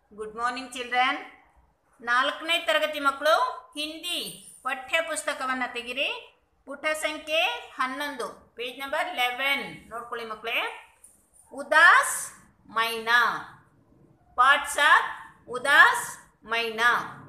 good morning children ನಾಲ್ಕನೇ ತರಗತಿ ಮಕ್ಕಳು ಹಿಂದಿ ಪಠ್ಯ ಪುಸ್ತಕವನ್ನು ತೆಗಿರಿ ಪುಟ ಸಂಖ್ಯೆ ಹನ್ನೊಂದು ಪೇಜ್ ನಂಬರ್ ಲೆವೆನ್ ನೋಡ್ಕೊಳ್ಳಿ ಮಕ್ಕಳೇ ಉದಾಸ್ ಮೈನಾ ಪಾಠ ಸಾತ್ ಉದಾಸ್ ಮೈನಾ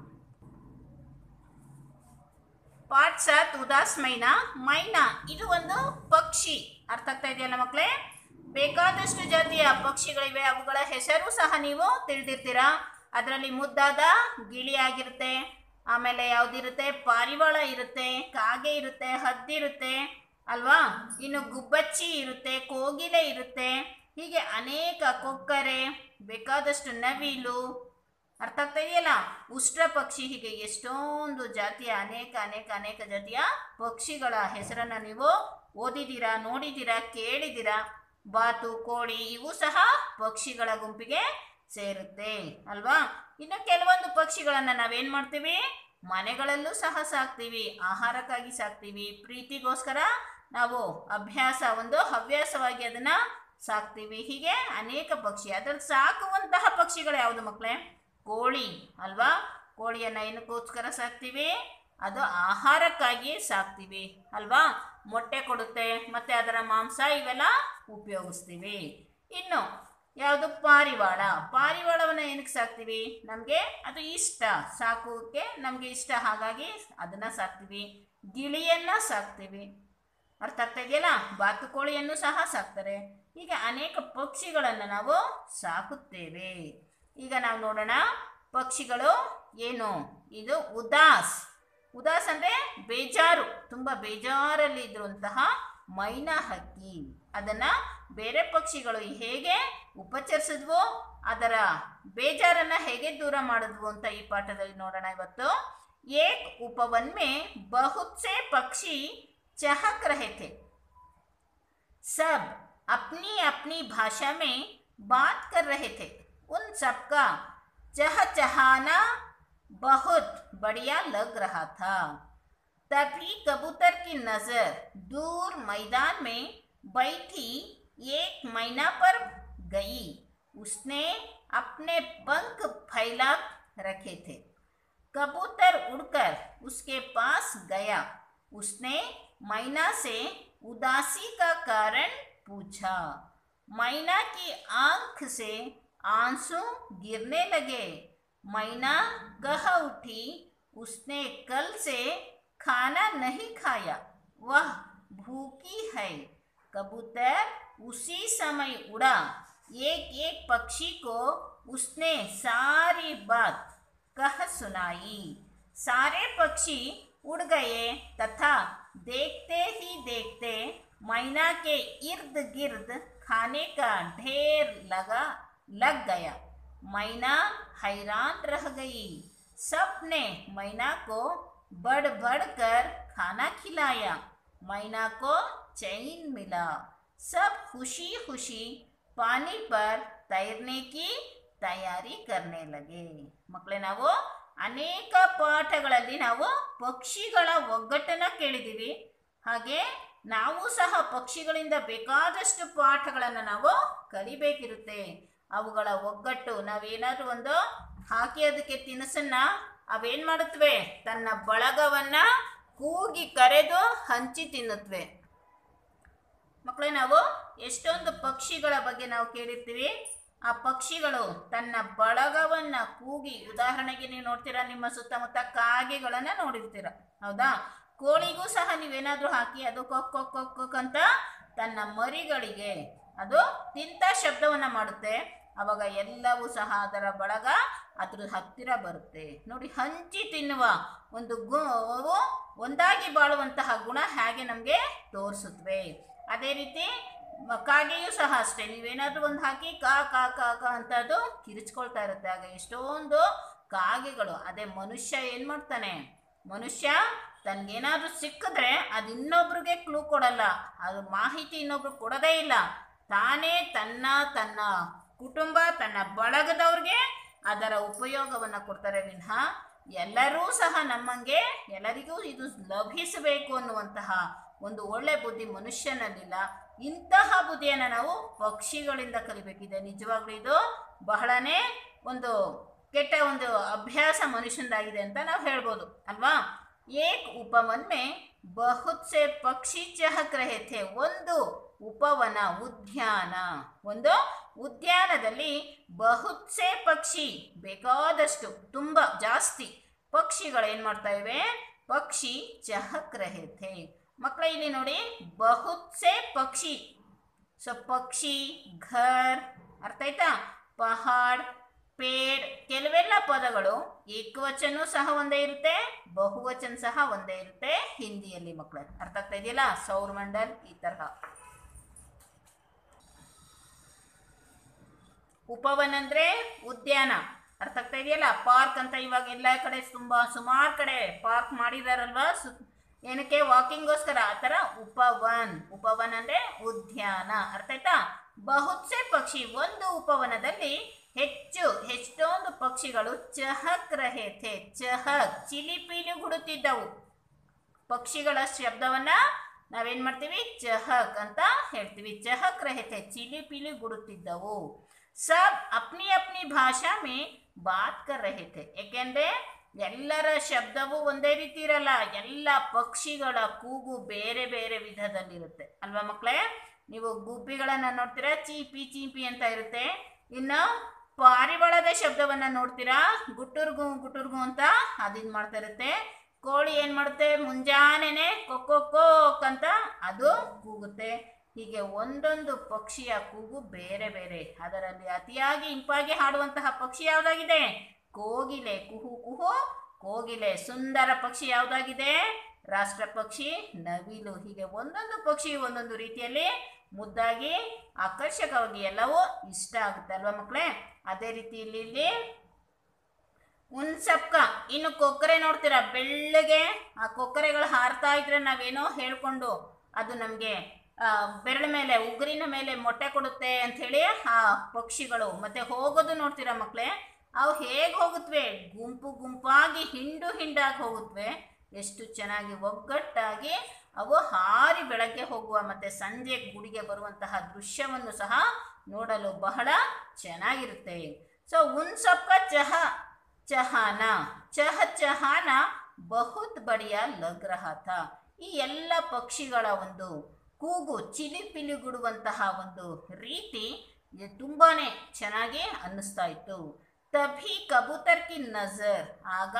ಪಾಠ ಸಾತ್ ಉದಾಸ್ ಮೈನಾ ಮೈನಾ ಇದು ಒಂದು ಪಕ್ಷಿ ಅರ್ಥ ಆಗ್ತಾ ಇದೆಯಲ್ಲ ಮಕ್ಕಳೇ ಬೇಕಾದಷ್ಟು ಜಾತಿಯ ಪಕ್ಷಿಗಳಿವೆ ಅವುಗಳ ಹೆಸರು ಸಹ ನೀವು ತಿಳಿದಿರ್ತೀರಾ ಅದರಲ್ಲಿ ಮುದ್ದಾದ ಗಿಳಿ ಆಗಿರುತ್ತೆ ಆಮೇಲೆ ಯಾವುದಿರುತ್ತೆ ಪಾರಿವಾಳ ಇರುತ್ತೆ ಕಾಗೆ ಇರುತ್ತೆ ಹದ್ದಿರುತ್ತೆ ಅಲ್ವಾ ಇನ್ನು ಗುಬ್ಬಚ್ಚಿ ಇರುತ್ತೆ ಕೋಗಿಲೆ ಇರುತ್ತೆ ಹೀಗೆ ಅನೇಕ ಕೊಕ್ಕರೆ ಬೇಕಾದಷ್ಟು ನವಿಲು ಅರ್ಥ ಆಗ್ತಾ ಇದೆಯಲ್ಲ ಉಷ್ಟ್ರ ಪಕ್ಷಿ ಹೀಗೆ ಎಷ್ಟೊಂದು ಜಾತಿಯ ಅನೇಕ ಅನೇಕ ಅನೇಕ ಜಾತಿಯ ಪಕ್ಷಿಗಳ ಹೆಸರನ್ನು ನೀವು ಓದಿದ್ದೀರಾ ನೋಡಿದ್ದೀರಾ ಕೇಳಿದ್ದೀರಾ ಬಾತು ಕೋಳಿ ಇವು ಸಹ ಪಕ್ಷಿಗಳ ಗುಂಪಿಗೆ ಸೇರುತ್ತೆ ಅಲ್ವಾ ಇನ್ನು ಕೆಲವೊಂದು ಪಕ್ಷಿಗಳನ್ನು ನಾವೇನು ಮಾಡ್ತೀವಿ ಮನೆಗಳಲ್ಲೂ ಸಹ ಸಾಕ್ತೀವಿ ಆಹಾರಕ್ಕಾಗಿ ಸಾಕ್ತೀವಿ ಪ್ರೀತಿಗೋಸ್ಕರ ನಾವು ಅಭ್ಯಾಸ ಒಂದು ಹವ್ಯಾಸವಾಗಿ ಅದನ್ನ ಸಾಕ್ತೀವಿ ಹೀಗೆ ಅನೇಕ ಪಕ್ಷಿ ಅದ್ರಲ್ಲಿ ಸಾಕುವಂತಹ ಪಕ್ಷಿಗಳು ಯಾವುದು ಮಕ್ಕಳೇ ಕೋಳಿ ಅಲ್ವಾ ಕೋಳಿಯನ್ನು ಏನಕ್ಕೋಸ್ಕರ ಸಾಕ್ತೀವಿ ಅದು ಆಹಾರಕ್ಕಾಗಿ ಸಾಕ್ತೀವಿ ಅಲ್ವಾ ಮೊಟ್ಟೆ ಕೊಡುತ್ತೆ ಮತ್ತೆ ಅದರ ಮಾಂಸ ಇವೆಲ್ಲ ಉಪಯೋಗಿಸ್ತೀವಿ ಇನ್ನು ಯಾವುದು ಪಾರಿವಾಳ ಪಾರಿವಾಳವನ್ನು ಏನಕ್ಕೆ ಸಾಕ್ತೀವಿ ನಮಗೆ ಅದು ಇಷ್ಟ ಸಾಕೋಕ್ಕೆ ನಮಗೆ ಇಷ್ಟ ಹಾಗಾಗಿ ಅದನ್ನು ಸಾಕ್ತೀವಿ ಗಿಳಿಯನ್ನು ಸಾಕ್ತೀವಿ ಅರ್ಥ ಆಗ್ತಾ ಇದೆಯಲ್ಲ ಬಾತುಕೋಳಿಯನ್ನು ಸಹ ಸಾಕ್ತಾರೆ ಹೀಗೆ ಅನೇಕ ಪಕ್ಷಿಗಳನ್ನು ನಾವು ಸಾಕುತ್ತೇವೆ ಈಗ ನಾವು ನೋಡೋಣ ಪಕ್ಷಿಗಳು ಏನು ಇದು ಉದಾಸ್ ಉದಾಸ್ ಅಂದರೆ ಬೇಜಾರು ತುಂಬ ಬೇಜಾರಲ್ಲಿ ಇದ್ರಂತಹ ಮೈನಾ ಹಕ್ಕಿ ಅದನ್ನು ಬೇರೆ ಪಕ್ಷಿಗಳು ಹೇಗೆ ಉಪಚರಿಸಿದ್ವು ಅದರ ಬೇಜಾರನ್ನು ಹೇಗೆ ದೂರ ಮಾಡಿದ್ವು ಅಂತ ಈ ಪಾಠದಲ್ಲಿ ನೋಡೋಣ ಇವತ್ತು ಏಕ್ उपवन में बहुत से पक्षी चहक रहे थे सब अपनी अपनी भाषा में बात कर रहे थे उन सबका चहचहाना बहुत बढ़िया लग रहा था तभी कबूतर की नज़र दूर मैदान में बैठी एक मैना पर गई उसने अपने पंख फैला रखे थे कबूतर उड़कर उसके पास गया उसने मैना से उदासी का कारण पूछा मैना की आंख से आंसू गिरने लगे मैना कह उठी उसने कल से खाना नहीं खाया वह भूखी है कबूतर उसी समय उड़ा एक एक पक्षी को उसने सारी बात कह सुनाई सारे पक्षी उड़ गए तथा देखते ही देखते मैना के इर्द गिर्द खाने का ढेर लगा लग गया मैना हैरान रह गई सबने मैना को बढ़ बढ़ कर खाना खिलाया मैना को चैन मिला सब खुशी खुशी पानी पर तैरने की ತಯಾರಿ ಕರ್ನೆ ಲಗೆ ಮಕ್ಕಳೇ ನಾವು ಅನೇಕ ಪಾಠಗಳಲ್ಲಿ ನಾವು ಪಕ್ಷಿಗಳ ಒಗ್ಗಟ್ಟನ್ನು ಕೇಳಿದ್ದೀವಿ ಹಾಗೆ ನಾವು ಸಹ ಪಕ್ಷಿಗಳಿಂದ ಬೇಕಾದಷ್ಟು ಪಾಠಗಳನ್ನು ನಾವು ಕಲಿಬೇಕಿರುತ್ತೆ ಅವುಗಳ ಒಗ್ಗಟ್ಟು ನಾವೇನಾದರೂ ಒಂದು ಹಾಕಿ ಅದಕ್ಕೆ ತಿನಿಸನ್ನ ಅವೇನು ಮಾಡುತ್ತವೆ ತನ್ನ ಬಳಗವನ್ನು ಕೂಗಿ ಕರೆದು ಹಂಚಿ ತಿನ್ನುತ್ತವೆ ಮಕ್ಕಳೇ ನಾವು ಎಷ್ಟೊಂದು ಪಕ್ಷಿಗಳ ಬಗ್ಗೆ ನಾವು ಕೇಳಿರ್ತೀವಿ ಆ ಪಕ್ಷಿಗಳು ತನ್ನ ಬಳಗವನ್ನ ಕೂಗಿ ಉದಾಹರಣೆಗೆ ನೀವು ನೋಡ್ತೀರಾ ನಿಮ್ಮ ಸುತ್ತಮುತ್ತ ಕಾಗೆಗಳನ್ನ ನೋಡಿರ್ತೀರ ಹೌದಾ ಕೋಳಿಗೂ ಸಹ ನೀವೇನಾದ್ರೂ ಹಾಕಿ ಅದು ಕೊಕ್ ಕೊಕ್ ಕೊಕ್ ಕೊಕ್ ಅಂತ ತನ್ನ ಮರಿಗಳಿಗೆ ಅದು ತಿಂತ ಶಬ್ದವನ್ನ ಮಾಡುತ್ತೆ ಅವಾಗ ಎಲ್ಲವೂ ಸಹ ಅದರ ಬಳಗ ಅದ್ರ ಹತ್ತಿರ ಬರುತ್ತೆ ನೋಡಿ ಹಂಚಿ ತಿನ್ನುವ ಒಂದು ಗು ಅವು ಒಂದಾಗಿ ಬಾಳುವಂತಹ ಗುಣ ಹೇಗೆ ನಮಗೆ ತೋರಿಸುತ್ತವೆ ಅದೇ ರೀತಿ ಮ- ಕಾಗೆಯೂ ಸಹ ಅಷ್ಟೇ ನೀವೇನಾದ್ರೂ ಒಂದು ಹಾಕಿ ಕಾ ಕಾ ಕಾ ಕಾ ಅಂತ ಅದು ಕಿರಿಚ್ಕೊಳ್ತಾ ಇರುತ್ತೆ ಆಗ ಎಷ್ಟೊಂದು ಕಾಗೆಗಳು ಅದೇ ಮನುಷ್ಯ ಏನು ಮಾಡ್ತಾನೆ ಮನುಷ್ಯ ತನ್ಗೇನಾದ್ರೂ ಸಿಕ್ಕಿದ್ರೆ ಅದು ಇನ್ನೊಬ್ರಿಗೆ ಕ್ಲೂ ಕೊಡಲ್ಲ ಅದು ಮಾಹಿತಿ ಇನ್ನೊಬ್ರು ಕೊಡೋದೇ ಇಲ್ಲ ತಾನೇ ತನ್ನ ತನ್ನ ಕುಟುಂಬ ತನ್ನ ಬಳಗದವ್ರಿಗೆ ಅದರ ಉಪಯೋಗವನ್ನು ಕೊಡ್ತಾರೆ ವಿನಃ ಎಲ್ಲರೂ ಸಹ ನಮ್ಮಂಗೆ ಎಲ್ಲರಿಗೂ ಇದು ಲಭಿಸಬೇಕು ಅನ್ನುವಂತಹ ಒಂದು ಒಳ್ಳೆ ಬುದ್ಧಿ ಮನುಷ್ಯನಲ್ಲಿಲ್ಲ ಇಂತಹ ಬುದ್ಧಿಯನ್ನು ನಾವು ಪಕ್ಷಿಗಳಿಂದ ಕಲಿಬೇಕಿದೆ ನಿಜವಾಗ್ಲೂ ಇದು ಬಹಳನೇ ಒಂದು ಕೆಟ್ಟ ಒಂದು ಅಭ್ಯಾಸ ಮನುಷ್ಯಂದಾಗಿದೆ ಅಂತ ನಾವು ಹೇಳ್ಬೋದು ಅಲ್ವಾ ಏಕ್ ಉಪವನ್ ಮೇ ಬಹುತ್ ಸೆ ಪಕ್ಷಿ ಚಹಕ್ ರಹೆ ಥೆ ಒಂದು ಉಪವನ ಉದ್ಯಾನ ಒಂದು ಉದ್ಯಾನದಲ್ಲಿ ಬಹುತ್ ಸೆ ಪಕ್ಷಿ ಬೇಕಾದಷ್ಟು ತುಂಬ ಜಾಸ್ತಿ ಪಕ್ಷಿಗಳು ಏನು ಮಾಡ್ತಾ ಇವೆ ಪಕ್ಷಿ ಚಹಕ್ ರಹೆ ಥೆ ಮಕ್ಕಳ ಇಲ್ಲಿ ನೋಡಿ ಬಹುತ್ ಸೆ ಪಕ್ಷಿ ಸೊ ಪಕ್ಷಿ ಘರ್ ಅರ್ಥ ಆಯ್ತಾ ಪಹಾಡ್ ಪೇಡ್ ಕೆಲವೆಲ್ಲ ಪದಗಳು ಏಕವಚನ ಸಹ ಒಂದೇ ಇರುತ್ತೆ ಬಹುವಚನ ಸಹ ಒಂದೇ ಇರುತ್ತೆ ಹಿಂದಿಯಲ್ಲಿ ಮಕ್ಕಳ ಅರ್ಥ ಆಗ್ತಾ ಇದೆಯಲ್ಲ ಸೌರಮಂಡಲ್ ಈ ತರಹ ಉಪವನ ಅಂದ್ರೆ ಉದ್ಯಾನ ಅರ್ಥ ಆಗ್ತಾ ಇದೆಯಲ್ಲ ಪಾರ್ಕ್ ಅಂತ ಇವಾಗ ಎಲ್ಲ ಕಡೆ ತುಂಬಾ ಸುಮಾರು ಕಡೆ ಪಾರ್ಕ್ ಮಾಡಿದಾರಲ್ವಾ ಸು ಏನಕ್ಕೆ ವಾಕಿಂಗ್ಗೋಸ್ಕರ ಆ ಥರ ಉಪವನ್ ಉಪವನ್ ಅಂದ್ರೆ ಉದ್ಯಾನ ಅರ್ಥ ಆಯ್ತಾ ಬಹುತ್ಸೆ ಪಕ್ಷಿ ಒಂದು ಉಪವನದಲ್ಲಿ ಹೆಚ್ಚು ಎಷ್ಟೊಂದು ಪಕ್ಷಿಗಳು ಚಹಕ್ ರಹೇತೆ ಚಹಕ್ ಚಿಲಿಪಿಲಿ ಗುಡುತ್ತಿದ್ದವು ಪಕ್ಷಿಗಳ ಶಬ್ದವನ್ನ ನಾವೇನ್ ಮಾಡ್ತೀವಿ ಚಹಕ್ ಅಂತ ಹೇಳ್ತೀವಿ ಚಹಕ್ ರಹತೆ ಚಿಲಿ ಪಿಲಿ ಗುಡುತ್ತಿದ್ದವು ಸಬ್ ಅಪ್ನಿ ಅಪ್ನಿ ಭಾಷಾ ಮೇ ಬಾತ್ ಕರ್ ರಹೆ थे ಏಕೆಂದ್ರೆ ಎಲ್ಲರ ಶಬ್ದವೂ ಒಂದೇ ರೀತಿ ಇರಲ್ಲ ಎಲ್ಲ ಪಕ್ಷಿಗಳ ಕೂಗು ಬೇರೆ ಬೇರೆ ವಿಧದಲ್ಲಿರುತ್ತೆ ಅಲ್ವಾ ಮಕ್ಕಳೇ ನೀವು ಗುಬ್ಬಿಗಳನ್ನ ನೋಡ್ತೀರಾ ಚೀಪಿ ಚೀಪಿ ಅಂತ ಇರುತ್ತೆ ಇನ್ನು ಪಾರಿವಾಳದ ಶಬ್ದವನ್ನ ನೋಡ್ತೀರಾ ಗುಟ್ಟುರ್ಗು ಗುಟ್ಟುರ್ಗು ಅಂತ ಅದಿನ್ ಮಾಡ್ತಾ ಇರುತ್ತೆ ಕೋಳಿ ಏನ್ ಮಾಡುತ್ತೆ ಮುಂಜಾನೆನೆ ಕೊಕ್ಕೊ ಕೋಕ್ ಅಂತ ಅದು ಕೂಗುತ್ತೆ ಹೀಗೆ ಒಂದೊಂದು ಪಕ್ಷಿಯ ಕೂಗು ಬೇರೆ ಬೇರೆ ಅದರಲ್ಲಿ ಅತಿಯಾಗಿ ಇಂಪಾಗಿ ಹಾಡುವಂತಹ ಪಕ್ಷಿ ಯಾವುದಾಗಿದೆ ಕೋಗಿಲೆ ಕುಹು ಕುಹು ಕೋಗಿಲೆ ಸುಂದರ ಪಕ್ಷಿ ಯಾವುದಾಗಿದೆ ರಾಷ್ಟ್ರ ಪಕ್ಷಿ ನವಿಲು ಹೀಗೆ ಒಂದೊಂದು ಪಕ್ಷಿ ಒಂದೊಂದು ರೀತಿಯಲ್ಲಿ ಮುದ್ದಾಗಿ ಆಕರ್ಷಕವಾಗಿ ಎಲ್ಲವೂ ಇಷ್ಟ ಆಗುತ್ತೆ ಅಲ್ವಾ ಮಕ್ಕಳೇ ಅದೇ ರೀತಿ ಇಲ್ಲಿ ಇಲ್ಲಿ ಉನ್ಸಪ್ಕ ಇನ್ನು ಕೊಕ್ಕರೆ ನೋಡ್ತೀರಾ ಬೆಳ್ಳಗೆ ಆ ಕೊಕ್ಕರೆಗಳು ಹಾರ್ತಾ ಇದ್ರೆ ನಾವೇನೋ ಹೇಳ್ಕೊಂಡು ಅದು ನಮಗೆ ಬೆರಳ ಮೇಲೆ ಉಗುರಿನ ಮೇಲೆ ಮೊಟ್ಟೆ ಕೊಡುತ್ತೆ ಅಂಥೇಳಿ ಆ ಪಕ್ಷಿಗಳು ಮತ್ತೆ ಹೋಗೋದು ನೋಡ್ತೀರಾ ಮಕ್ಕಳೇ ಅವು ಹೇಗೆ ಹೋಗುತ್ತವೆ ಗುಂಪು ಗುಂಪಾಗಿ ಹಿಂಡು ಹಿಂಡಾಗಿ ಹೋಗುತ್ತವೆ ಎಷ್ಟು ಚೆನ್ನಾಗಿ ಒಗ್ಗಟ್ಟಾಗಿ ಅವು ಹಾರಿ ಬೆಳಗ್ಗೆ ಹೋಗುವ ಮತ್ತೆ ಸಂಜೆ ಗುಡಿಗೆ ಬರುವಂತಹ ದೃಶ್ಯವನ್ನು ಸಹ ನೋಡಲು ಬಹಳ ಚೆನ್ನಾಗಿರುತ್ತೆ ಸೊ ಉನ್ ಸಬ್ಕ ಚಹ ಚಹಾನ ಚಹ ಚಹಾನ ಬಹುತ್ ಬಡಿಯ ಲಗ್ ರಹ ಥಾ ಈ ಎಲ್ಲ ಪಕ್ಷಿಗಳ ಒಂದು ಕೂಗು ಚಿಲಿಪಿಲಿಗುಡುವಂತಹ ಒಂದು ರೀತಿ ಇದು ತುಂಬಾನೇ ಚೆನ್ನಾಗಿ ಅನ್ನಿಸ್ತಾ ಇತ್ತು ತಭಿ ಕಬೂತರ್ ಕಿ ನಜರ್ ಆಗ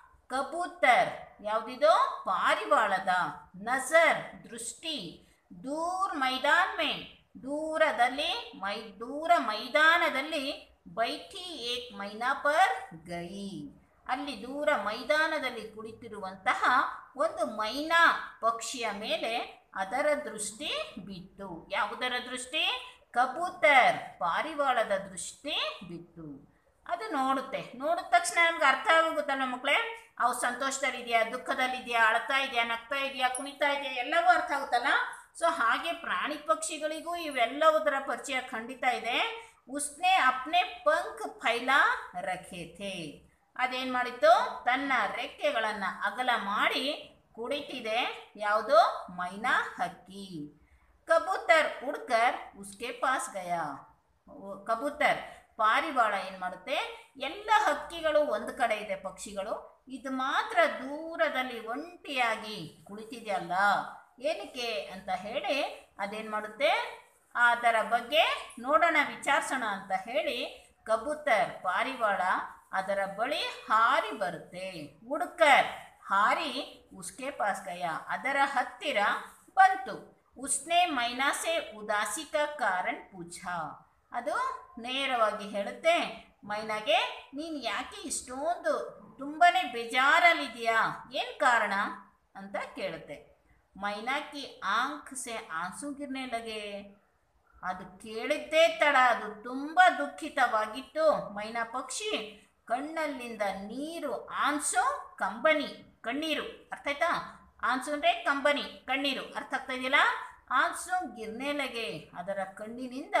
ಕಬೂತರ್ ಯಾವುದಿದು ಪಾರಿವಾಳದ ನಜರ್ ದೃಷ್ಟಿ ದೂರ್ ಮೈದಾನ್ ಮೇ ದೂರದಲ್ಲಿ ಮೈ ದೂರ ಮೈದಾನದಲ್ಲಿ ಬೈಠಿ ಏಕ್ ಮೈನಾ ಪರ್ ಗೈ ಅಲ್ಲಿ ದೂರ ಮೈದಾನದಲ್ಲಿ ಕುಳಿತಿರುವಂತಹ ಒಂದು ಮೈನಾ ಪಕ್ಷಿಯ ಮೇಲೆ ಅದರ ದೃಷ್ಟಿ ಬಿತ್ತು ಯಾವುದರ ದೃಷ್ಟಿ ಕಬೂತರ್ ಪಾರಿವಾಳದ ದೃಷ್ಟಿ ಬಿತ್ತು ಅದು ನೋಡುತ್ತೆ ನೋಡಿದ ತಕ್ಷಣ ನಮ್ಗೆ ಅರ್ಥ ಆಗೋಗುತ್ತಲ್ಲ ಮಕ್ಕಳೇ ಅವು ಸಂತೋಷದಲ್ಲಿದೆಯಾ ದುಃಖದಲ್ಲಿದೆಯಾ ಅಳ್ತಾ ಇದೆಯಾ ನಗ್ತಾ ಇದೆಯಾ ಕುಣಿತಾ ಇದೆಯಾ ಎಲ್ಲವೂ ಅರ್ಥ ಆಗುತ್ತಲ್ಲ ಸೊ ಹಾಗೆ ಪ್ರಾಣಿ ಪಕ್ಷಿಗಳಿಗೂ ಇವೆಲ್ಲವುದರ ಪರಿಚಯ ಖಂಡಿತ ಇದೆ ಉಸ್ನೆ ಅಪ್ನೆ ಪಂಖ್ ಫೈಲಾ ರಖೆ ಥೇ ಅದೇನ್ ಮಾಡಿತ್ತು ತನ್ನ ರೆಕ್ಕೆಗಳನ್ನ ಅಗಲ ಮಾಡಿ ಕುಳಿತಿದೆ ಯಾವುದು ಮೈನಾ ಹಕ್ಕಿ ಕಬೂತರ್ ಉಡ್ಕರ್ ಉಸ್ಕೆ ಪಾಸ್ ಗಯಾ ಓ- ಕಬೂತರ್ ಪಾರಿವಾಳ ಏನು ಮಾಡುತ್ತೆ ಎಲ್ಲ ಹಕ್ಕಿಗಳು ಒಂದು ಕಡೆ ಇದೆ ಪಕ್ಷಿಗಳು ಇದು ಮಾತ್ರ ದೂರದಲ್ಲಿ ಒಂಟಿಯಾಗಿ ಕುಳಿತಿದೆಯಲ್ಲ ಏನಕ್ಕೆ ಅಂತ ಹೇಳಿ ಅದೇನು ಮಾಡುತ್ತೆ ಅದರ ಬಗ್ಗೆ ನೋಡೋಣ ವಿಚಾರಿಸೋಣ ಅಂತ ಹೇಳಿ ಕಬೂತರ್ ಪಾರಿವಾಳ ಅದರ ಬಳಿ ಹಾರಿ ಬರುತ್ತೆ ಉಡ್ಕರ್ ಹಾರಿ ಉಸ್ಕೆ ಪಾಸ್ ಗಯ ಅದರ ಹತ್ತಿರ ಬಂತು ಉಸ್ನೆ ಮೈನಾಸೆ ಉದಾಸಿಕ ಕಾರಣ ಪೂಛಾ ಅದು ನೇರವಾಗಿ ಹೇಳುತ್ತೆ ಮೈನಾಗೆ ನೀನು ಯಾಕೆ ಇಷ್ಟೊಂದು ತುಂಬನೇ ಬೇಜಾರಲ್ಲಿದೆಯಾ ಏನು ಕಾರಣ ಅಂತ ಕೇಳುತ್ತೆ ಮೈನಾ ಕಿ ಆಂಖ್ ಸೆ ಆನ್ಸು ಗಿರ್ನೆ ಲಗೆ ಅದು ಕೇಳಿದ್ದೇ ತಡ ಅದು ತುಂಬ ದುಃಖಿತವಾಗಿತ್ತು ಮೈನಾ ಪಕ್ಷಿ ಕಣ್ಣಲ್ಲಿಂದ ನೀರು ಆನ್ಸು ಕಂಬನಿ ಕಣ್ಣೀರು ಅರ್ಥ ಆಯ್ತಾ ಆನ್ಸು ಅಂದರೆ ಕಂಬನಿ ಕಣ್ಣೀರು ಅರ್ಥ ಆಗ್ತಾ ಇದೆಯಲ್ಲ ಆನ್ಸು ಗಿರ್ನೆಲಗೆ ಅದರ ಕಣ್ಣಿನಿಂದ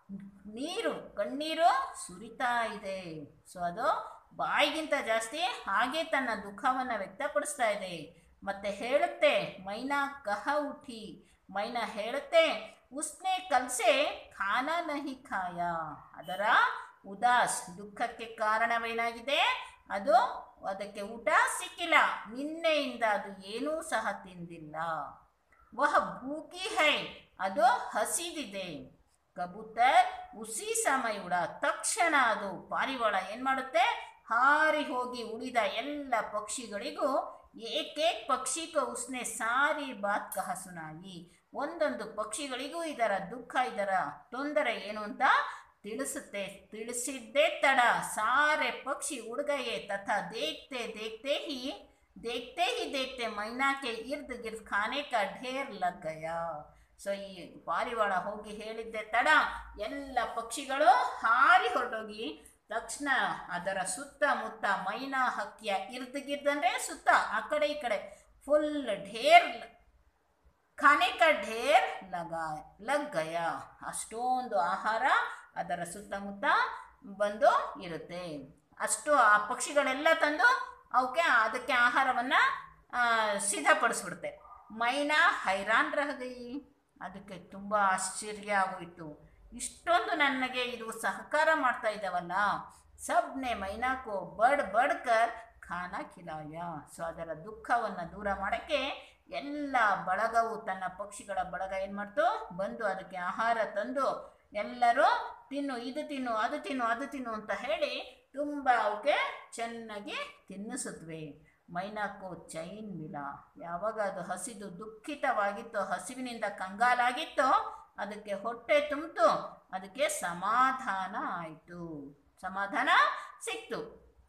ನೀರು ಕಣ್ಣೀರು ಸುರಿತಾ ಇದೆ ಸೊ ಅದು ಬಾಯಿಗಿಂತ ಜಾಸ್ತಿ ಹಾಗೆ ತನ್ನ ದುಃಖವನ್ನು ವ್ಯಕ್ತಪಡಿಸ್ತಾ ಇದೆ ಮತ್ತೆ ಹೇಳುತ್ತೆ ಮೈನಾ ಕಹ ಉಠಿ ಮೈನಾ ಹೇಳುತ್ತೆ ಉಸ್ನೆ ಕಲ್ಸೆ ಖಾನಾ ನಹಿ ಖಾಯ ಅದರ ಉದಾಸ್ ದುಃಖಕ್ಕೆ ಕಾರಣವೇನಾಗಿದೆ ಅದು ಅದಕ್ಕೆ ಊಟ ಸಿಕ್ಕಿಲ್ಲ ನಿನ್ನೆಯಿಂದ ಅದು ಏನೂ ಸಹ ತಿಂದಿಲ್ಲ ವಹ ಭೂಕಿ ಹೈ ಅದು ಹಸಿದಿದೆ ಕಬೂತರ್ ಉಸಿ ಸಮಯ ಉಡ ತಕ್ಷಣ ಅದು ಪಾರಿವಾಳ ಏನು ಮಾಡುತ್ತೆ ಹಾರಿ ಹೋಗಿ ಉಳಿದ ಎಲ್ಲ ಪಕ್ಷಿಗಳಿಗೂ ಏಕೇಕ್ ಪಕ್ಷಿ ಕೋ ಉಸ್ನೆ ಸಾರಿ ಬಾತ್ ಕಹ ಸುನಾಯಿ ಒಂದೊಂದು ಪಕ್ಷಿಗಳಿಗೂ ಇದರ ದುಃಖ ಇದರ ತೊಂದರೆ ಏನು ಅಂತ ತಿಳಿಸುತ್ತೆ ತಿಳಿಸಿದ್ದೇ ತಡ ಸಾರೆ ಪಕ್ಷಿ ಉಡ್ಗಯೆ ತಥಾ ದೇಖ್ತೆ ದೇಖ್ತೆ ಹಿ देखते ही देखते मैना के इर्द गिर्द खाने का ढेर लग गया ಸೊ ಈ ಪಾರಿವಾಳ ಹೋಗಿ ಹೇಳಿದ್ದೆ ತಡ ಎಲ್ಲ ಪಕ್ಷಿಗಳು ಹಾರಿ ಹೊರಟೋಗಿ ತಕ್ಷಣ ಅದರ ಸುತ್ತಮುತ್ತ ಮೈನಾ ಹಕ್ಕಿಯ ಇರ್ದ್ ಗಿರ್ದ್ ಅಂದ್ರೆ ಸುತ್ತ ಆ ಕಡೆ ಈ ಕಡೆ ಫುಲ್ ಢೇರ್ ಖಾನೆ ಕ ಢೇರ್ ಲಗ ಲಗ್ ಗಯ ಅಷ್ಟೊಂದು ಆಹಾರ ಅದರ ಸುತ್ತಮುತ್ತ ಬಂದು ಇರುತ್ತೆ ಅಷ್ಟು ಆ ಪಕ್ಷಿಗಳೆಲ್ಲ ತಂದು ಅವಕ್ಕೆ ಅದಕ್ಕೆ ಆಹಾರವನ್ನು ಸಿದ್ಧಪಡಿಸ್ಬಿಡುತ್ತೆ ಮೈನಾ ಹೈರಾನ್ ರಹಗೈ ಅದಕ್ಕೆ ತುಂಬ ಆಶ್ಚರ್ಯ ಆಗೋಯಿತು ಇಷ್ಟೊಂದು ನನಗೆ ಇದು ಸಹಕಾರ ಮಾಡ್ತಾ ಇದ್ದಾವಲ್ಲ ಸಬ್ನೆ ಮೈನಾಕೋ ಬಡ್ ಬಡ್ಕರ್ ಖಾನ ಖಿಲಾಯ ಸೊ ಅದರ ದುಃಖವನ್ನು ದೂರ ಮಾಡೋಕ್ಕೆ ಎಲ್ಲ ಬಳಗವು ತನ್ನ ಪಕ್ಷಿಗಳ ಬಳಗ ಏನು ಮಾಡ್ತು ಬಂದು ಅದಕ್ಕೆ ಆಹಾರ ತಂದು ಎಲ್ಲರೂ ತಿನ್ನು ಇದು ತಿನ್ನು ಅದು ತಿನ್ನು ಅದು ತಿನ್ನು ಅಂತ ಹೇಳಿ ತುಂಬ ಅವಕ್ಕೆ ಚೆನ್ನಾಗಿ ತಿನ್ನಿಸುತ್ತವೆ ಮೈನಾಕು ಚೈನ್ ಮಿಲ ಯಾವಾಗ ಅದು ಹಸಿದು ದುಃಖಿತವಾಗಿತ್ತೋ ಹಸಿವಿನಿಂದ ಕಂಗಾಲಾಗಿತ್ತೋ ಅದಕ್ಕೆ ಹೊಟ್ಟೆ ತುಂಬಿತು ಅದಕ್ಕೆ ಸಮಾಧಾನ ಆಯಿತು ಸಮಾಧಾನ ಸಿಕ್ತು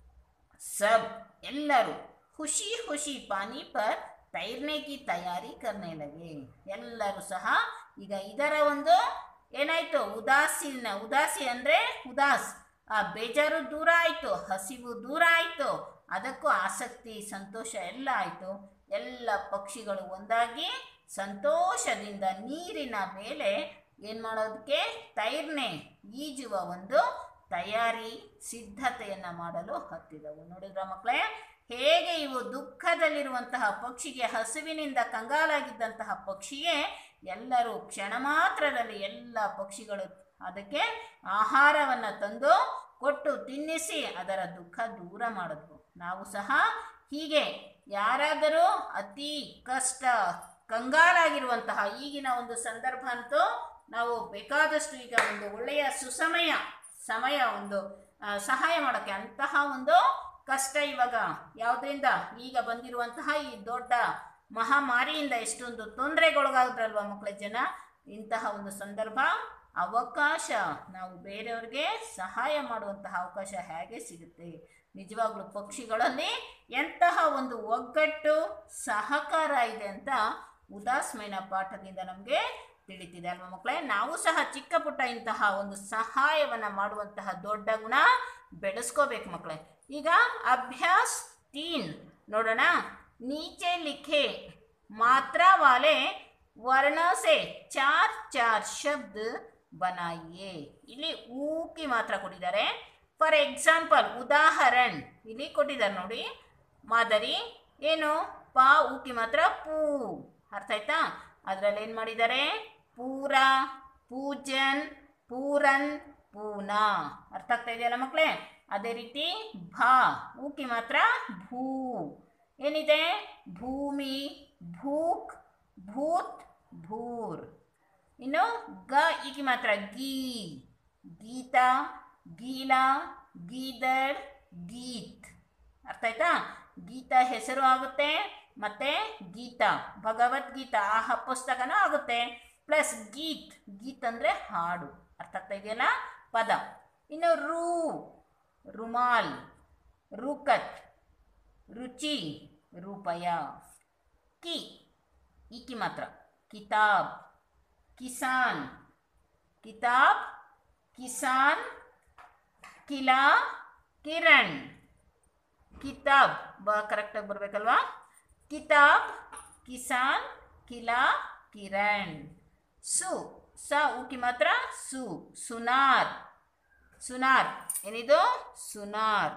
ಸಬ್ ಎಲ್ಲರೂ ಖುಷಿ ಖುಷಿ ಪಾನಿ ಪರ್ ತೈರ್ನೆ ಕಿ ತಯಾರಿ ಕರ್ನೆ ಲಗೆ ಎಲ್ಲರೂ ಸಹ ಈಗ ಇದರ ಒಂದು ಏನಾಯ್ತು ಉದಾಸೀನ ಉದಾಸಿ ಅಂದರೆ ಉದಾಸ್ ಆ ಬೇಜಾರು ದೂರ ಆಯಿತು ಹಸಿವು ದೂರ ಆಯಿತು ಅದಕ್ಕೂ ಆಸಕ್ತಿ ಸಂತೋಷ ಎಲ್ಲ ಆಯಿತು ಎಲ್ಲ ಪಕ್ಷಿಗಳು ಒಂದಾಗಿ ಸಂತೋಷದಿಂದ ನೀರಿನ ಮೇಲೆ ಏನು ಮಾಡೋದಕ್ಕೆ ತೈರ್ನೆ ಈಜುವ ಒಂದು ತಯಾರಿ ಸಿದ್ಧತೆಯನ್ನು ಮಾಡಲು ಹತ್ತಿದವು ನೋಡಿದ್ರ ಮಕ್ಕಳೇ ಹೇಗೆ ಇವು ದುಃಖದಲ್ಲಿರುವಂತಹ ಪಕ್ಷಿಗೆ ಹಸುವಿನಿಂದ ಕಂಗಾಲಾಗಿದ್ದಂತಹ ಪಕ್ಷಿಗೆ ಎಲ್ಲರೂ ಕ್ಷಣ ಮಾತ್ರದಲ್ಲಿ ಎಲ್ಲ ಪಕ್ಷಿಗಳು ಅದಕ್ಕೆ ಆಹಾರವನ್ನು ತಂದು ಕೊಟ್ಟು ತಿನ್ನಿಸಿ ಅದರ ದುಃಖ ದೂರ ಮಾಡಿದ್ವು ನಾವು ಸಹ ಹೀಗೆ ಯಾರಾದರೂ ಅತಿ ಕಷ್ಟ ಕಂಗಾಲಾಗಿರುವಂತಹ ಈಗಿನ ಒಂದು ಸಂದರ್ಭ ಅಂತೂ ನಾವು ಬೇಕಾದಷ್ಟು ಈಗ ಒಂದು ಒಳ್ಳೆಯ ಸುಸಮಯ ಸಮಯ ಒಂದು ಆ, ಸಹಾಯ ಮಾಡೋಕ್ಕೆ ಅಂತಹ ಒಂದು ಕಷ್ಟ ಇವಾಗ ಯಾವುದರಿಂದ ಈಗ ಬಂದಿರುವಂತಹ ಈ ದೊಡ್ಡ ಮಹಾಮಾರಿಯಿಂದ ಎಷ್ಟೊಂದು ತೊಂದರೆಗೊಳಗಾದ್ರಲ್ವ ಮಕ್ಕಳ ಜನ ಇಂತಹ ಒಂದು ಸಂದರ್ಭ ಅವಕಾಶ ನಾವು ಬೇರೆಯವ್ರಿಗೆ ಸಹಾಯ ಮಾಡುವಂತಹ ಅವಕಾಶ ಹೇಗೆ ಸಿಗುತ್ತೆ ನಿಜವಾಗ್ಲೂ ಪಕ್ಷಿಗಳಲ್ಲಿ ಎಂತಹ ಒಂದು ಒಗ್ಗಟ್ಟು ಸಹಕಾರ ಇದೆ ಅಂತ ಉದಾಸ್ಮೈನ ಪಾಠದಿಂದ ನಮಗೆ ತಿಳಿತಿದೆ ಅಲ್ವಾ ಮಕ್ಕಳೇ ನಾವು ಸಹ ಚಿಕ್ಕ ಪುಟ್ಟ ಇಂತಹ ಒಂದು ಸಹಾಯವನ್ನು ಮಾಡುವಂತಹ ದೊಡ್ಡ ಗುಣ ಬೆಳೆಸ್ಕೋಬೇಕು ಮಕ್ಕಳೇ ಈಗ ಅಭ್ಯಾಸ್ ತೀನ್ ನೋಡೋಣ नीचे लिखे मात्रा वाले वर्णों से चार चार शब्द बनाइए ಇಲ್ಲಿ ಊಕಿ ಮಾತ್ರ ಕೊಟ್ಟಿದ್ದಾರೆ ಫಾರ್ ಎಕ್ಸಾಂಪಲ್ ಉದಾಹರಣ್ ಇಲ್ಲಿ ಕೊಟ್ಟಿದ್ದಾರೆ ನೋಡಿ ಮಾದರಿ ಏನು ಪಾ ಊಕಿ ಮಾತ್ರ ಪೂ ಅರ್ಥ ಆಯ್ತಾ ಅದರಲ್ಲಿ ಏನು ಮಾಡಿದ್ದಾರೆ ಪೂರ ಪೂಜನ್ ಪೂರನ್ ಪೂನಾ ಅರ್ಥ ಆಗ್ತಾ ಇದೆಯಲ್ಲ ಮಕ್ಕಳೇ ಅದೇ ರೀತಿ ಭಾ ಊಕಿ ಮಾತ್ರ ಭೂ ಏನಿದೆ ಭೂಮಿ ಭೂಕ್ ಭೂತ್ ಭೂರ್ ಇನ್ನು ಗ ಈಗಿ ಮಾತ್ರ ಗೀ ಗೀತ ಗೀಲ ಗೀದಡ್ ಗೀತ್ ಅರ್ಥ ಆಯ್ತಾ ಗೀತ ಹೆಸರು ಆಗುತ್ತೆ ಮತ್ತೆ ಗೀತ ಭಗವದ್ಗೀತಾ ಆ ಹ- ಪುಸ್ತಕನೂ ಆಗುತ್ತೆ ಪ್ಲಸ್ ಗೀತ್ ಗೀತ್ ಅಂದರೆ ಹಾಡು ಅರ್ಥ ಆಗ್ತಾ ಇದೆಯಲ್ಲ ಪದ ಇನ್ನು ರೂ ರುಮಾಲ್ ರೂಕತ್ ರುಚಿ ರೂಪಾಯ ಕಿ ಈಕಿ ಮಾತ್ರ ಕಿತಾಬ್ ಕಿಸಾನ್ ಕಿತಾಬ್ ಕಿಸಾನ್ ಕಿಲಾ ಕಿರಣ್ ಕಿತಾಬ್ ಬ ಕರೆಕ್ಟಾಗಿ ಬರಬೇಕಲ್ವಾ ಕಿತಾಬ್ ಕಿಸಾನ್ ಕಿಲಾ ಕಿರಣ್ ಸು ಸ ಉಕಿ ಮಾತ್ರ ಸು ಸುನಾರ್ ಸುನಾರ್ ಏನಿದು ಸುನಾರ್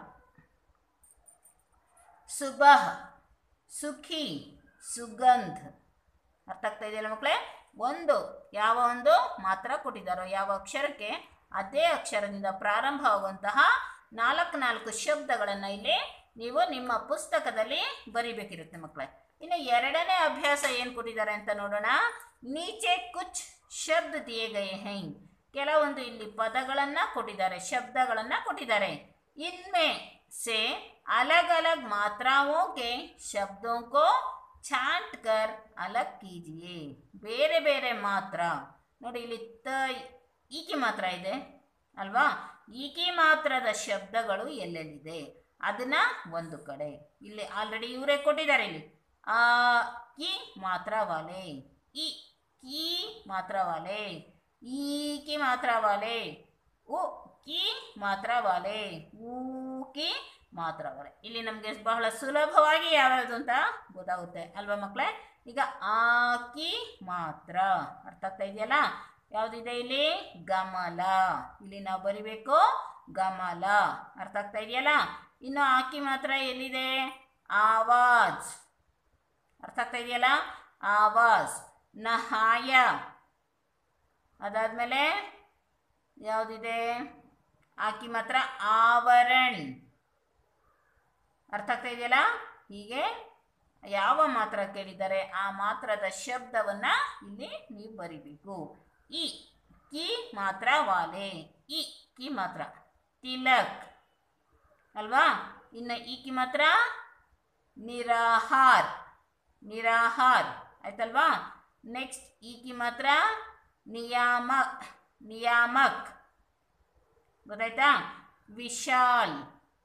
ಸುಬಹ ಸುಖಿ ಸುಗಂಧ್ ಅರ್ಥ ಆಗ್ತಾ ಇದೆಯಲ್ಲ ಮಕ್ಕಳೇ ಒಂದು ಯಾವ ಒಂದು ಮಾತ್ರ ಕೊಟ್ಟಿದ್ದಾರೋ ಯಾವ ಅಕ್ಷರಕ್ಕೆ ಅದೇ ಅಕ್ಷರದಿಂದ ಪ್ರಾರಂಭವಾಗುವಂತಹ ನಾಲ್ಕು ನಾಲ್ಕು ಶಬ್ದಗಳನ್ನು ಇಲ್ಲಿ ನೀವು ನಿಮ್ಮ ಪುಸ್ತಕದಲ್ಲಿ ಬರಿಬೇಕಿರುತ್ತೆ ಮಕ್ಕಳೇ ಇನ್ನು ಎರಡನೇ ಅಭ್ಯಾಸ ಏನು ಕೊಟ್ಟಿದ್ದಾರೆ ಅಂತ ನೋಡೋಣ ನೀಚೆ ಕುಚ್ ಶಬ್ದ ದಿಯೇ ಗಯೆ ಹೈ ಕೆಲವೊಂದು ಇಲ್ಲಿ ಪದಗಳನ್ನು ಕೊಟ್ಟಿದ್ದಾರೆ ಶಬ್ದಗಳನ್ನು ಕೊಟ್ಟಿದ್ದಾರೆ ಇನ್ಮೆ से अलग अलग मात्राओं के शब्दों को छांट कर अलग कीजिए ಬೇರೆ ಬೇರೆ ಮಾತ್ರ ನೋಡಿ ಇಲ್ಲಿ ತ ಈಕಿ ಮಾತ್ರ ಇದೆ ಅಲ್ವಾ ಈಕಿ ಮಾತ್ರದ ಶಬ್ದಗಳು ಎಲ್ಲೆಲ್ಲಿದೆ ಅದನ್ನ ಒಂದು ಕಡೆ ಇಲ್ಲಿ ಆಲ್ರೆಡಿ ಇವರೇ ಕೊಟ್ಟಿದ್ದಾರೆ ಇಲ್ಲಿ ಆ ಕಿ ಮಾತ್ರ ವಾಲೆ ಈ ಕಿ ಮಾತ್ರ ವಾಲೆ ಈ ಕಿ ಮಾತ್ರ ವಾಲೆ ಉ ಕಿ ಮಾತ್ರ ವಾಲೆ ಊ ಕಿ ಮಾತ್ರ ವಾಲೆ ಇಲ್ಲಿ ನಮಗೆ ಬಹಳ ಸುಲಭವಾಗಿ ಯಾವ್ಯಾವುದು ಅಂತ ಗೊತ್ತಾಗುತ್ತೆ ಅಲ್ವಾ ಮಕ್ಕಳೇ ಈಗ ಆ ಕಿ ಮಾತ್ರ ಅರ್ಥ ಆಗ್ತಾ ಇದೆಯಲ್ಲ ಯಾವುದಿದೆ ಇಲ್ಲಿ ಗಮಲ ಇಲ್ಲಿ ನಾವು ಬರಿಬೇಕು ಗಮಲ ಅರ್ಥ ಆಗ್ತಾ ಇದೆಯಲ್ಲ ಇನ್ನು ಆಕಿ ಮಾತ್ರ ಎಲ್ಲಿದೆ ಆವಾಜ್ ಅರ್ಥ ಆಗ್ತಾ ಇದೆಯಲ್ಲ ಆವಾಜ್ ನಹಾಯ ಅದಾದಮೇಲೆ ಯಾವುದಿದೆ ಆಕಿ ಮಾತ್ರ ಆವರಣ್ ಅರ್ಥ ಆಗ್ತಾ ಇದೆಯಲ್ಲ ಹೀಗೆ ಯಾವ ಮಾತ್ರ ಕೇಳಿದ್ದಾರೆ ಆ ಮಾತ್ರದ ಶಬ್ದವನ್ನ ಇಲ್ಲಿ ನೀವು ಬರಿಬೇಕು ಈ ಕಿ ಮಾತ್ರ ವಾಲೆ ಈ ಕಿ ಮಾತ್ರ ತಿಲಕ್ ಅಲ್ವಾ ಇನ್ನು ಈ ಕಿ ಮಾತ್ರ ನಿರಾಹಾರ್ ನಿರಾಹಾರ್ ಆಯ್ತಲ್ವಾ ನೆಕ್ಸ್ಟ್ ಈ ಕಿ ಮಾತ್ರ ನಿಯಾಮಕ್ ನಿಯಾಮಕ್ ಗೊತ್ತಾಯ್ತಾ ವಿಶಾಲ್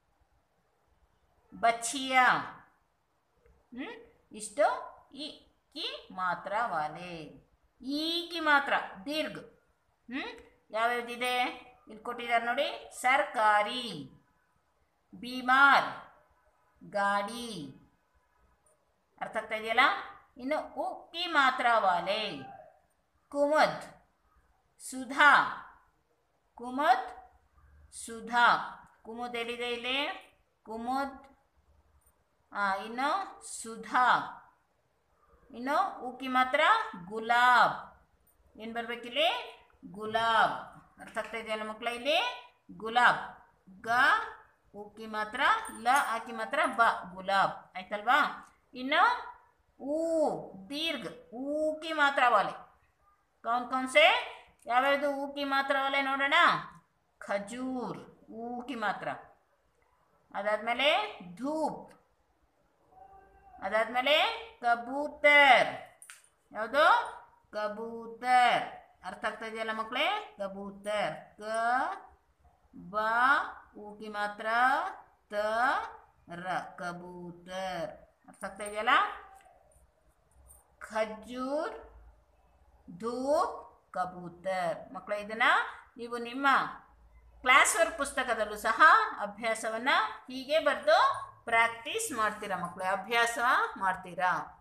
ಬಚ್ಚಿಯಾ ಹ್ಮ್ ಇಷ್ಟು ಈ ಕಿ ಮಾತ್ರ ವಾಲೆ ಈ ಕಿ ಮಾತ್ರ ದೀರ್ಘ ಹ್ಮ್ ಯಾವ್ಯಾವ್ದಿದೆ ಇಲ್ಲಿ ಕೊಟ್ಟಿದ್ದಾರೆ ನೋಡಿ ಸರ್ಕಾರಿ ಬೀಮಾರ್ ಗಾಡಿ ಅರ್ಥ ಆಗ್ತಾ ಇದೆಯಲ್ಲ ಇನ್ನು ಉಕ್ಕಿ ಮಾತ್ರ ವಾಲೆ ಕುಮದ್ ಸುಧಾ ಕುಮದ್ ಸುಧಾ ಕುಮುದ್ ಎಲ್ಲಿದೆ ಇಲ್ಲಿ ಕುಮುದ್ ಆ, ಇನ್ನು ಸುಧಾ ಇನ್ನು ಉಕ್ಕಿ ಮಾತ್ರ ಗುಲಾಬ್ ಏನು ಬರ್ಬೇಕಿಲ್ಲಿ ಗುಲಾಬ್ ಅರ್ಥ ಆಗ್ತಾ ಇದೆಯಲ್ಲ ಮಕ್ಕಳ ಇಲ್ಲಿ ಗುಲಾಬ್ ಗ ಉಕ್ಕಿ ಮಾತ್ರ ಲ ಆಕಿ ಮಾತ್ರ ಬ ಗುಲಾಬ್ ಆಯ್ತಲ್ವಾ ಇನ್ನು ಊ ದೀರ್ಘ ಊಕಿ ಮಾತ್ರ ವಾಲೆ ಕೌನ್ ಕೌನ್ ಸೆ ಯಾವ್ಯಾವುದು ಊಕಿ ಮಾತ್ರ ವಾಲೆ ನೋಡೋಣ ಖಜೂರ್ ಊಕಿ ಮಾತ್ರ ಅದಾದ್ಮೇಲೆ ಧೂಪ್ ಅದಾದ್ಮೇಲೆ ಕಬೂತರ್ ಯಾವುದು ಕಬೂತರ್ ಅರ್ಥ ಆಗ್ತಾ ಇದೆಯಲ್ಲ ಮಕ್ಕಳೇ ಕಬೂತರ್ ಕ ಬ ಊಕಿ ಮಾತ್ರ ತ ರ ಕಬೂತರ್ ಅರ್ಥ ಆಗ್ತಾ ಇದೆಯಲ್ಲ ಖಜೂರ್ ಧೂಪ್ ಕಬೂತರ್ ಮಕ್ಕಳ ಇದನ್ನ ನೀವು ನಿಮ್ಮ ಕ್ಲಾಸ್ ವರ್ಕ್ ಪುಸ್ತಕದಲ್ಲೂ ಸಹ ಅಭ್ಯಾಸವನ್ನ ಹೀಗೆ ಬರೆದು ಪ್ರಾಕ್ಟೀಸ್ ಮಾಡ್ತೀರಾ ಮಕ್ಕಳೇ ಅಭ್ಯಾಸ ಮಾಡ್ತೀರಾ